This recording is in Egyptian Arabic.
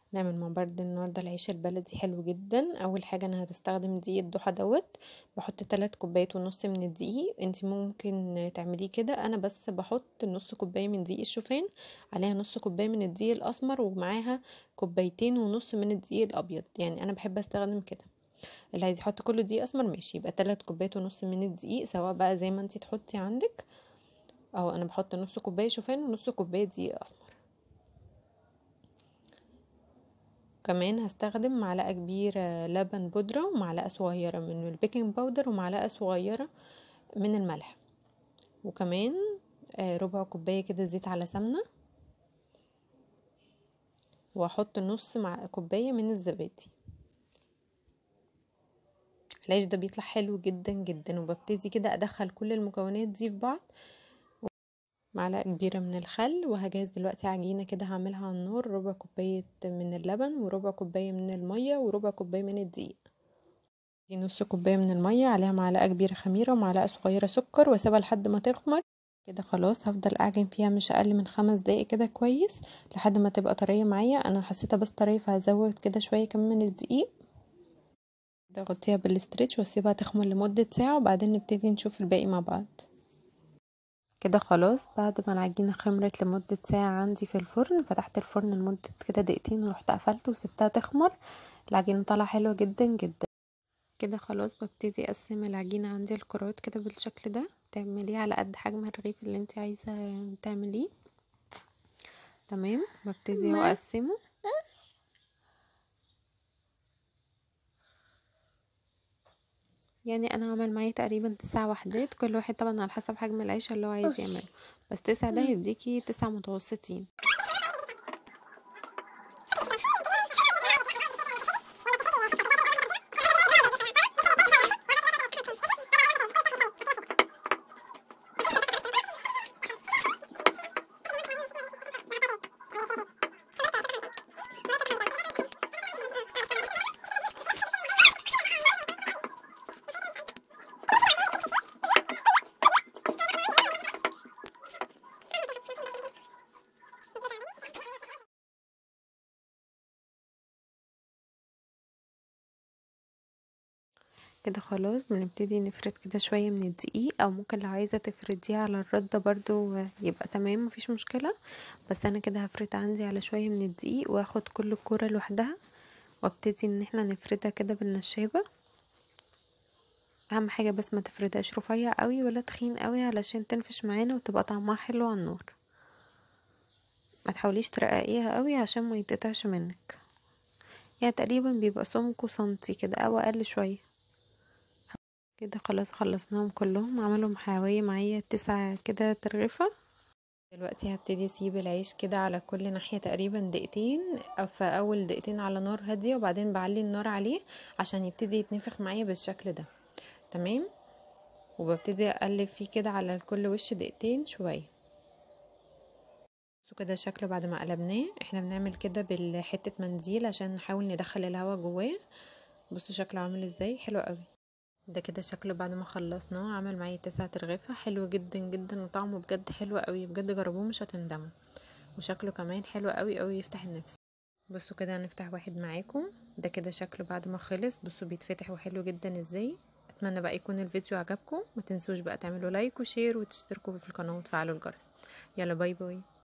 نعمل مع بعض النهارده العيش البلدي حلو جدا اول حاجه انا بستخدم دقيق الضحى دوت بحط تلات كوبايات ونص من الدقيق انتي ممكن تعمليه كده انا بس بحط نص كوبايه من دقيق الشوفان عليها نص كوبايه من الدقيق الاسمر ومعاها كوبايتين ونص من الدقيق الابيض يعني انا بحب استخدم كده اللي عايز يحط كله دقيق اسمر ماشي يبقى تلات كوبايات ونص من الدقيق سواء بقى زي ما انتي تحطي عندك اهو انا بحط نص كوبايه شوفان ونص كوبايه دقيق اسمر كمان هستخدم معلقه كبيره لبن بودره ومعلقه صغيره من البيكنج باودر ومعلقه صغيره من الملح وكمان ربع كوبايه كده زيت على سمنه واحط نص مع كوبايه من الزبادي العيش ده بيطلع حلو جدا جدا وببتدي كده ادخل كل المكونات دي في بعض معلقه كبيره من الخل وهجهز دلوقتي عجينه كده هعملها على النار ربع كوبايه من اللبن وربع كوبايه من الميه وربع كوبايه من الدقيق دي نص كوبايه من الميه عليها معلقه كبيره خميره ومعلقه صغيره سكر واسيبها لحد ما تخمر كده خلاص هفضل اعجن فيها مش اقل من خمس دقايق كده كويس لحد ما تبقى طريه معايا انا حسيتها بس طريه فهزود كده شويه كمان من الدقيق اغطيها بالاسترتش واسيبها تخمر لمده ساعه وبعدين نبتدي نشوف الباقي مع بعض كده خلاص بعد ما العجينه خمرت لمده ساعه عندي في الفرن فتحت الفرن لمده كده دقيقتين ورحت قفلته وسبتها تخمر العجينه طالعه حلوه جدا جدا كده خلاص ببتدي اقسم العجينه عندي الكرات كده بالشكل ده تعمليه على قد حجم الرغيف اللي انت عايزه تعمليه تمام ببتدي اقسمه يعني انا عمل معايا تقريبا تسع وحدات كل واحد طبعا على حسب حجم العيش اللي هو عايز يعمله بس تسع ده يديكي تسع متوسطين كده خلاص بنبتدي نفرد كده شوية من الدقيق او ممكن لو عايزة تفرديها على الردة برضو يبقى تمام مفيش مشكلة بس انا كده هفرد عندي على شوية من الدقيق واخد كل الكورة لوحدها وابتدي ان احنا نفردها كده بالنشابة اهم حاجة بس ما تفردهاش رفيع قوي ولا تخين قوي علشان تنفش معانا وتبقى طعمها حلو على النار ما تحاوليش ترققيها قوي عشان ما يتقطعش منك يعني تقريبا بيبقى سمكه سنتي كده او اقل شويه كده خلاص خلصناهم كلهم عملوا محاوية معايا تسعة كده ترغفة دلوقتي هبتدي اسيب العيش كده على كل ناحية تقريبا دقيقتين او في اول دقيقتين على نار هادية وبعدين بعلي النار عليه عشان يبتدي يتنفخ معايا بالشكل ده تمام وببتدي اقلب فيه كده على كل وش دقيقتين شوية بصوا كده شكله بعد ما قلبناه احنا بنعمل كده بالحتة منديل عشان نحاول ندخل الهواء جواه بصوا شكله عامل ازاي حلو قوي ده كده شكله بعد ما خلصناه عمل معايا تسعة رغيفة حلو جدا جدا وطعمه بجد حلو قوي بجد جربوه مش هتندموا وشكله كمان حلو قوي قوي يفتح النفس بصوا كده هنفتح واحد معاكم ده كده شكله بعد ما خلص بصوا بيتفتح وحلو جدا ازاي اتمنى بقى يكون الفيديو عجبكم ما تنسوش بقى تعملوا لايك وشير وتشتركوا في القناه وتفعلوا الجرس يلا باي باي